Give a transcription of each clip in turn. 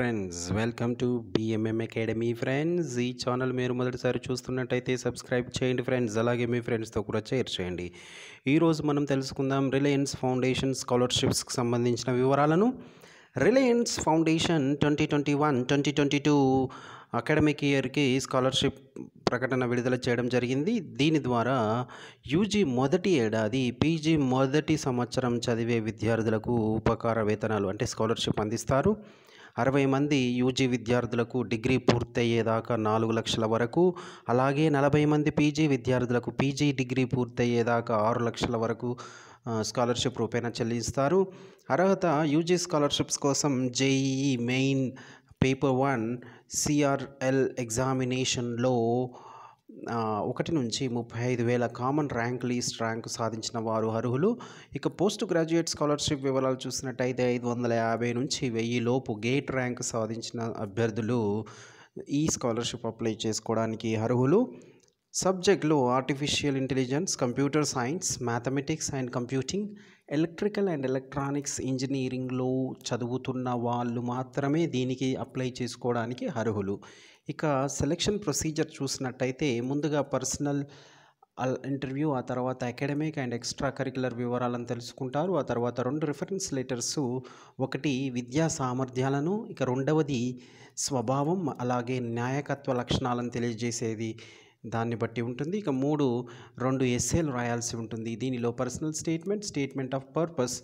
friends welcome to BMM academy friends ఈ channel మీరు మొదటిసారి చూస్తున్నట్టయితే సబ్స్క్రైబ్ చేయండి ఫ్రెండ్స్ అలాగే మీ ఫ్రెండ్స్తో కూడా షేర్ చేయండి ఈరోజు మనం తెలుసుకుందాం రిలయన్స్ ఫౌండేషన్ స్కాలర్షిప్స్కి సంబంధించిన వివరాలను Reliance foundation twenty twenty one twenty twenty two academic ఇయర్కి స్కాలర్షిప్ ప్రకటన విడుదల చేయడం జరిగింది దీని ద్వారా యూజీ మొదటి ఏడాది పీజీ మొదటి సంవత్సరం చదివే విద్యార్థులకు ఉపకార వేతనాలు అంటే స్కాలర్షిప్ అందిస్తారు అరవై మంది యూజీ విద్యార్థులకు డిగ్రీ పూర్తయ్యేదాకా నాలుగు లక్షల వరకు అలాగే నలభై మంది పీజీ విద్యార్థులకు పీజీ డిగ్రీ పూర్తయ్యేదాకా ఆరు లక్షల వరకు ఆ, స్కాలర్షిప్ రూపేణా చెల్లిస్తారు అర్హత యూజీ స్కాలర్షిప్స్ కోసం JEE main paper one CRL ఎగ్జామినేషన్లో ఆ, ఒకటి నుంచి ముప్పై ఐదు వేల కామన్ ర్యాంక్ లీస్ట్ ర్యాంకు సాధించిన వారు అర్హులు ఇక పోస్ట్ గ్రాడ్యుయేట్ స్కాలర్షిప్ వివరాలు చూసినట్టయితే ఐదు వందల యాభై నుంచి వెయ్యి లోపు గేట్ ర్యాంక్ సాధించిన అభ్యర్థులు ఈ స్కాలర్షిప్ అప్లై చేసుకోవడానికి అర్హులు సబ్జెక్టులు artificial intelligence computer science mathematics and computing electrical and electronics ఇంజనీరింగ్లో చదువుతున్న వాళ్ళు మాత్రమే దీనికి అప్లై చేసుకోవడానికి అర్హులు ఇక సెలక్షన్ ప్రొసీజర్ చూసినట్టయితే ముందుగా పర్సనల్ ఇంటర్వ్యూ ఆ తర్వాత అకాడమిక్ అండ్ ఎక్స్ట్రా కరికులర్ వివరాలను తెలుసుకుంటారు ఆ తర్వాత రెండు రిఫరెన్స్ లెటర్స్ ఒకటి విద్యా సామర్థ్యాలను ఇక రెండవది స్వభావం అలాగే న్యాయకత్వ లక్షణాలను తెలియజేసేది దాన్ని బట్టి ఉంటుంది ఇక మూడు రెండు ఎస్ఏలు రాయాల్సి ఉంటుంది దీనిలో personal statement statement of purpose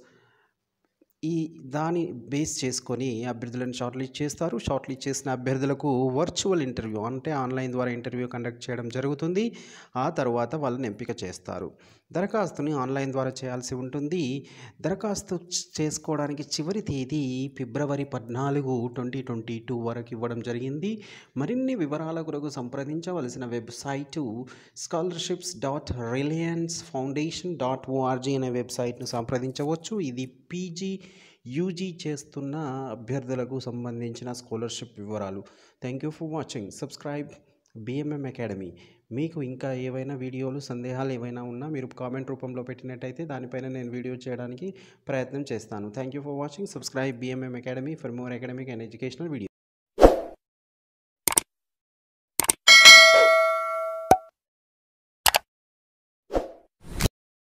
ఈ దాని బేస్ చేసుకొని అభ్యర్థులను షార్ట్ లిస్ట్ చేస్తారు షార్ట్ లిస్ట్ చేసిన అభ్యర్థులకు వర్చువల్ ఇంటర్వ్యూ అంటే ఆన్లైన్ ద్వారా ఇంటర్వ్యూ కండక్ట్ చేయడం జరుగుతుంది ఆ తర్వాత వాళ్ళని ఎంపిక చేస్తారు దరఖాస్తుని ఆన్లైన్ ద్వారా చేయాల్సి ఉంటుంది దరఖాస్తు చ- చేసుకోవడానికి చివరి తేదీ ఫిబ్రవరి పద్నాలుగు ట్వంటీ ట్వంటీ టూ వరకు ఇవ్వడం జరిగింది మరిన్ని వివరాల కొరకు సంప్రదించవలసిన website scholarships dot Reliance foundation dot ORG అనే వెబ్సైట్ను సంప్రదించవచ్చు ఇది పీజీ యూజీ చేస్తున్న అభ్యర్థులకు సంబంధించిన స్కాలర్షిప్ వివరాలు thank you for watching subscribe BMM academy మీకు ఇంకా ఏవైనా వీడియోలు సందేహాలు ఏవైనా ఉన్నా మీరు కామెంట్ రూపంలో పెట్టినట్టయితే దానిపైన నేను వీడియో చేయడానికి ప్రయత్నం చేస్తాను thank you for watching subscribe BMM academy for more academic and educational video